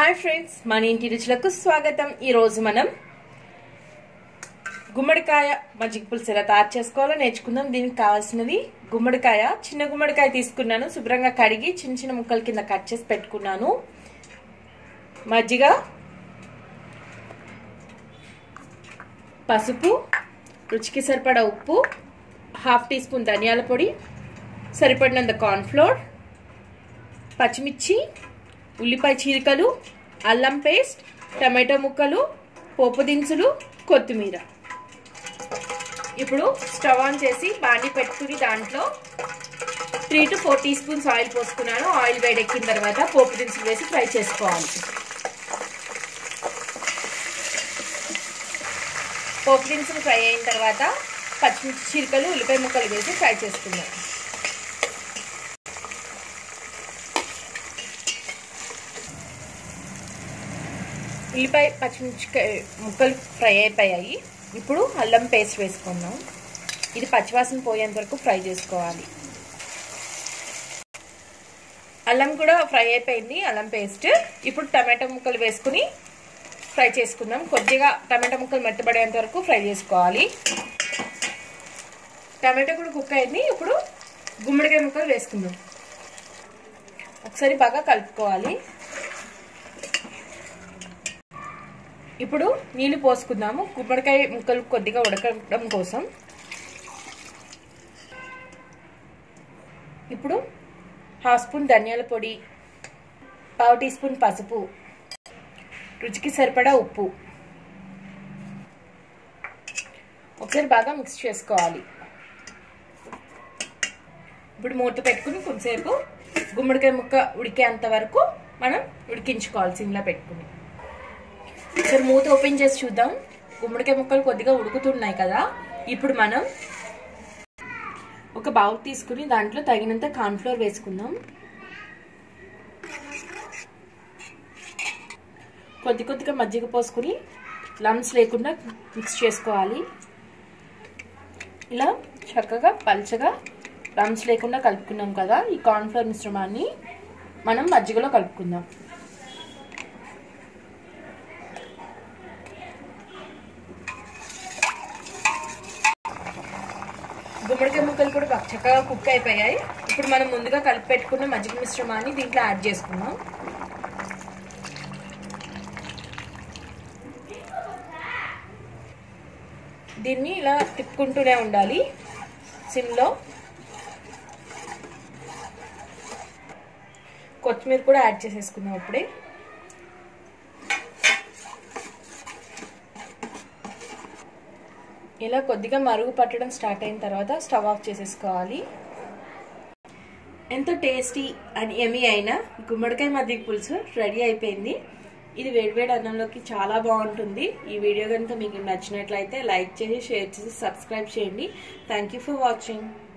hi friends మన ఇంటి రుచులకు స్వాగతం ఈ రోజు మనం గుమ్మడికాయ మజ్జిగ పులుసు ఎలా తయారు చేసుకోవాలో నేర్చుకుందాం దీనికి కావాల్సినది గుమ్మడికాయ చిన్న గుమ్మడికాయ తీసుకున్నాను శుభ్రంగా కడిగి చిన్న చిన్న ముక్కల కింద కట్ చేసి పెట్టుకున్నాను మజ్జిగ పసుపు రుచికి సరిపడా ఉప్పు హాఫ్ టీ స్పూన్ ధనియాల పొడి సరిపడినంత కార్న్ఫ్లోర్ పచ్చిమిర్చి ఉల్లిపాయ చీరికలు అల్లం పేస్ట్ టమాటో ముక్కలు పోపు దినుసులు కొత్తిమీర ఇప్పుడు స్టవ్ ఆన్ చేసి బాండి పెట్టుకుని దాంట్లో three to four teaspoons oil పోసుకున్నాను ఆయిల్ వేడెక్కిన తర్వాత పోపు దినుసులు వేసి ఫ్రై చేసుకోవాలి పోపు దినుసులు ఫ్రై అయిన తర్వాత పచ్చిమిర్చి చీరికలు ఉల్లిపాయ ముక్కలు వేసి ఫ్రై చేసుకున్నాను ఉల్లిపాయ పచ్చిమిర్చికాయ ముక్కలు ఫ్రై అయిపోయాయి ఇప్పుడు అల్లం పేస్ట్ వేసుకుందాం ఇది పచ్చివాసన పోయేంత వరకు ఫ్రై చేసుకోవాలి అల్లం కూడా ఫ్రై అయిపోయింది అల్లం పేస్ట్ ఇప్పుడు టమాటో ముక్కలు వేసుకుని ఫ్రై చేసుకుందాం కొద్దిగా టమాటో ముక్కలు మెత్తబడేంత వరకు ఫ్రై చేసుకోవాలి టమాటో కూడా కుక్ అయింది ఇప్పుడు గుమ్మడికాయ ముక్కలు వేసుకుందాం ఒకసారి బాగా కలుపుకోవాలి ఇప్పుడు నీళ్లు పోసుకుందాము గుమ్మడికాయ ముక్కలు కొద్దిగా ఉడకడం కోసం ఇప్పుడు హాఫ్ స్పూన్ ధనియాల పొడి పావు టీ స్పూన్ పసుపు రుచికి సరిపడా ఉప్పు ఒకసారి బాగా మిక్స్ చేసుకోవాలి ఇప్పుడు మూత పెట్టుకుని కొంతసేపు గుమ్మడికాయ ముక్క ఉడికేంత వరకు మనం ఉడికించుకోవాలి సిమ్లో పెట్టుకుని ఒకసారి మూత ఓపెన్ చేసి చూద్దాం గుమ్మడికాయ ముక్కలు కొద్దిగా ఉడుకుతున్నాయి కదా ఇప్పుడు మనం ఒక బౌల్ తీసుకుని దాంట్లో తగినంత కార్న్ఫ్లోర్ వేసుకుందాం కొద్ది కొద్దిగా మజ్జిగ పోసుకుని లమ్స్ లేకుండా మిక్స్ చేసుకోవాలి ఇలా చక్కగా పల్చగా లమ్స్ లేకుండా కలుపుకున్నాం కదా ఈ కార్న్ఫ్లోర్ మిశ్రమాన్ని మనం మజ్జిగలో కలుపుకుందాం గుమ్మడికాయ ముక్కలు కూడా చక్కగా కుక్ అయిపోయాయి ఇప్పుడు మనం ముందుగా కలిపి పెట్టుకున్న మజ్జిగ మిశ్రమాన్ని దీంట్లో యాడ్ చేసుకుందాం దీన్ని ఇలా తిప్పుకుంటూనే ఉండాలి సిమ్లో కొత్తిమీర కూడా యాడ్ చేసేసుకుందాం అప్పుడే ఇలా కొద్దిగా మరుగు పట్టడం స్టార్ట్ అయిన తర్వాత స్టవ్ ఆఫ్ చేసేసుకోవాలి ఎంతో టేస్టీ అని ఎమీ అయినా గుమ్మడికాయ మధ్య పులుసు రెడీ అయిపోయింది ఇది వేడివేడి అన్నంలోకి చాలా బాగుంటుంది ఈ వీడియో కనుక మీకు నచ్చినట్లయితే లైక్ చేసి షేర్ చేసి సబ్స్క్రైబ్ చేయండి థ్యాంక్ ఫర్ వాచింగ్